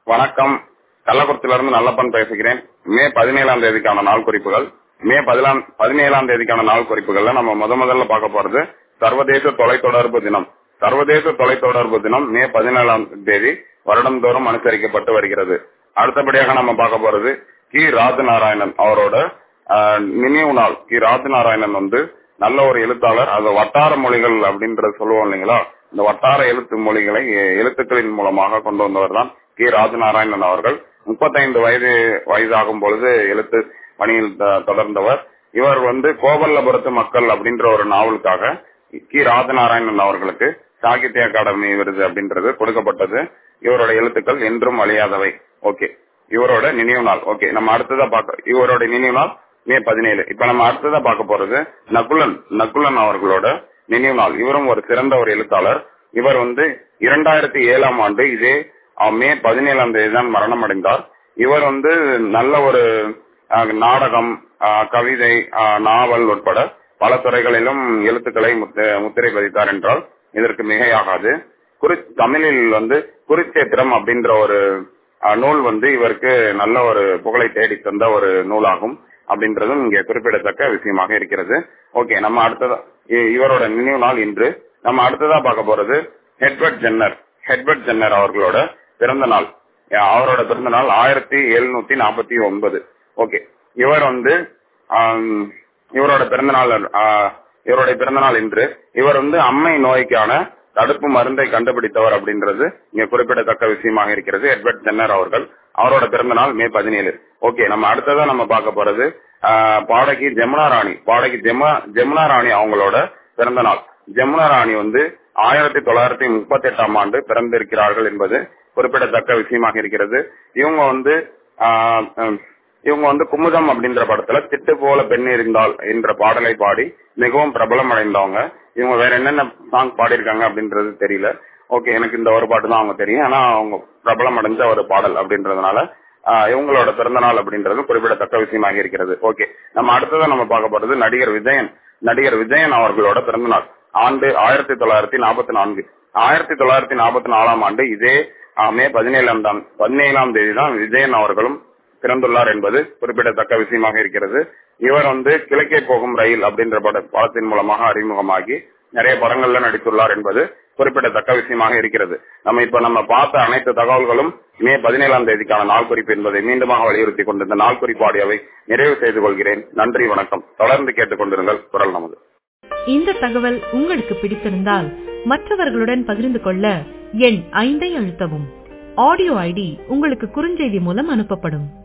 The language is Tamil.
வணக்கம் கள்ளக்குறிச்சியிலிருந்து நல்லப்பன் பேசுகிறேன் மே பதினேழாம் தேதிக்கான நாள் குறிப்புகள் மே பதினாம் பதினேழாம் தேதிக்கான நாள் குறிப்புகள்ல நம்ம முத முதல்ல பார்க்க போறது சர்வதேச தொலைத்தொடர்பு தினம் சர்வதேச தொலைத்தொடர்பு தினம் மே பதினேழாம் தேதி வருடந்தோறும் அனுசரிக்கப்பட்டு வருகிறது அடுத்தபடியாக நம்ம பார்க்க போறது கி ராஜநாராயணன் அவரோட ஆஹ், நினைவு நாள் கி ராஜநாராயணன் வந்து நல்ல ஒரு எழுத்தாளர் அது வட்டார மொழிகள் அப்படின்றது சொல்லுவோம் இல்லைங்களா இந்த வட்டார எழுத்து மொழிகளை எ- எழுத்துக்களின் மூலமாக கொண்டு வந்தவர் தான் கி ராஜநாராயணன் அவர்கள் முப்பத்தைந்து வயது வயதாகும் பொழுது எழுத்து பணியில் த- தொடர்ந்தவர் இவர் வந்து கோவல்லபுரத்து மக்கள் அப்படின்ற ஒரு நாவலுக்காக கி ராஜநாராயணன் அவர்களுக்கு சாகித்ய அகாடமி விருது அப்படின்றது கொடுக்கப்பட்டது இவரோட எழுத்துக்கள் என்றும் அழியாதவை ஓகே இவரோட நினைவு நாள் ஓகே நம்ம அடுத்ததா பார்க்க இவரோட நினைவு நாள் மே பதினேழு இப்ப நம்ம அடுத்ததா பார்க்க போறது நகுலன் நகுலன் அவர்களோட நினைவு நாள் இவரும் ஒரு சிறந்த ஒரு எழுத்தாளர் இவர் வந்து இரண்டாயிரத்தி ஏழாம் ஆண்டு இதே அஹ், மே பதினேழாம் தேதி தான் மரணம் அடைந்தார் இவர் வந்து நல்ல ஒரு அஹ், நாடகம் அஹ், கவிதை அஹ், நாவல் உட்பட பல துறைகளிலும் எழுத்துக்களை முத்த- முத்திரை பதித்தார் என்றால் இதற்கு மிகையாகாது குறி தமிழில் வந்து குருச்சேத்திரம் அப்படின்ற ஒரு அஹ், நூல் வந்து இவருக்கு நல்ல ஒரு புகழை தேடி தந்த ஒரு நூலாகும் அப்படின்றதும் இங்கே குறிப்பிடத்தக்க விஷயமாக இருக்கிறது ஓகே நம்ம அடுத்ததா இ- இவரோட நினைவு நாள் இன்று நம்ம அடுத்ததா பார்க்க போறது ஹெட்வர்ட் ஜென்னர் ஹெட்வர்ட் ஜென்னர் அவர்களோட பிறந்த நாள் அஹ், அவரோட பிறந்த நாள் ஆயிரத்தி எழுநூத்தி நாற்பத்தி ஒன்பது ஓகே இவர் வந்து ஆம், இவரோட பிறந்த நாள் ஆஹ், இவருடைய பிறந்த நாள் இன்று இவர் வந்து அம்மை நோய்க்கான தடுப்பு மருந்தை கண்டுபிடித்தவர் அப்படின்றது இங்க குறிப்பிடத்தக்க விஷயமாக இருக்கிறது எட்வர்ட் ஜென்னர் அவர்கள் அவரோட பிறந்த நாள் மே பதினேழு ஓகே நம்ம அடுத்ததா நம்ம பார்க்க போறது ஆஹ், பாடகி ஜெமுனா ராணி பாடகி ஜெமுனா ஜெமுனா ராணி அவங்களோட பிறந்த நாள் ஜெமுனா ராணி வந்து ஆயிரத்தி தொள்ளாயிரத்தி முப்பத்தி எட்டாம் ஆண்டு பிறந்திருக்கிறார்கள் என்பது குறிப்பிடத்தக்க விஷயமாக இருக்கிறது இவங்க வந்து ஆஹ், ஹம், இவங்க வந்து குமுதம் அப்படின்ற படத்துல திட்டு போல பெண் இருந்தால் என்ற பாடலை பாடி மிகவும் பிரபலம் அடைந்தவங்க இவங்க வேற என்னென்ன சாங் பாடியிருக்காங்க அப்படின்றது தெரியல ஓகே எனக்கு இந்த ஒரு பாட்டு தான் அவங்க தெரியும் ஆனா அவங்க பிரபலம் அடைஞ்ச ஒரு பாடல் அப்படின்றதுனால ஆஹ், இவங்களோட பிறந்த நாள் அப்படின்றது குறிப்பிடத்தக்க விஷயமாக இருக்கிறது ஓகே நம்ம அடுத்ததான் நம்ம பார்க்க போறது நடிகர் விஜயன் நடிகர் விஜயன் அவர்களோட பிறந்த நாள் ஆண்டு ஆயிரத்தி தொள்ளாயிரத்தி நாற்பத்தி நான்கு ஆயிரத்தி தொள்ளாயிரத்தி நாற்பத்தி நாலாம் ஆண்டு இதே ஆஹ், மே பதினேழாம் தான் பதினேழாம் தேதி தான் விஜயன் அவர்களும் பிறந்துள்ளார் என்பது குறிப்பிடத்தக்க விஷயமாக இருக்கிறது இவர் வந்து கிழக்கே போகும் ரயில் அப்படின்ற பட படத்தின் மூலமாக அறிமுகமாகி நிறைய படங்கள்ல நடித்துள்ளார் என்பது குறிப்பிடத்தக்க விஷயமாக இருக்கிறது நம்ம இப்ப நம்ம பார்த்த அனைத்து தகவல்களும் மே பதினேழாம் தேதிக்கான நாள் குறிப்பு என்பதை மீண்டுமாக வலியுறுத்தி கொண்டு இந்த நாள் குறிப்பு ஆடியோவை நிறைவு செய்து கொள்கிறேன் நன்றி வணக்கம் தொடர்ந்து கேட்டுக்கொண்டிருங்கள் குரல் நமது இந்த தகவல் உங்களுக்கு பிடித்திருந்தால் மற்றவர்களுடன் பகிர்ந்து கொள்ள எண் ஐந்தை அழுத்தவும் ஆடியோ ஐடி உங்களுக்கு குறுஞ்செய்தி மூலம் அனுப்பப்படும்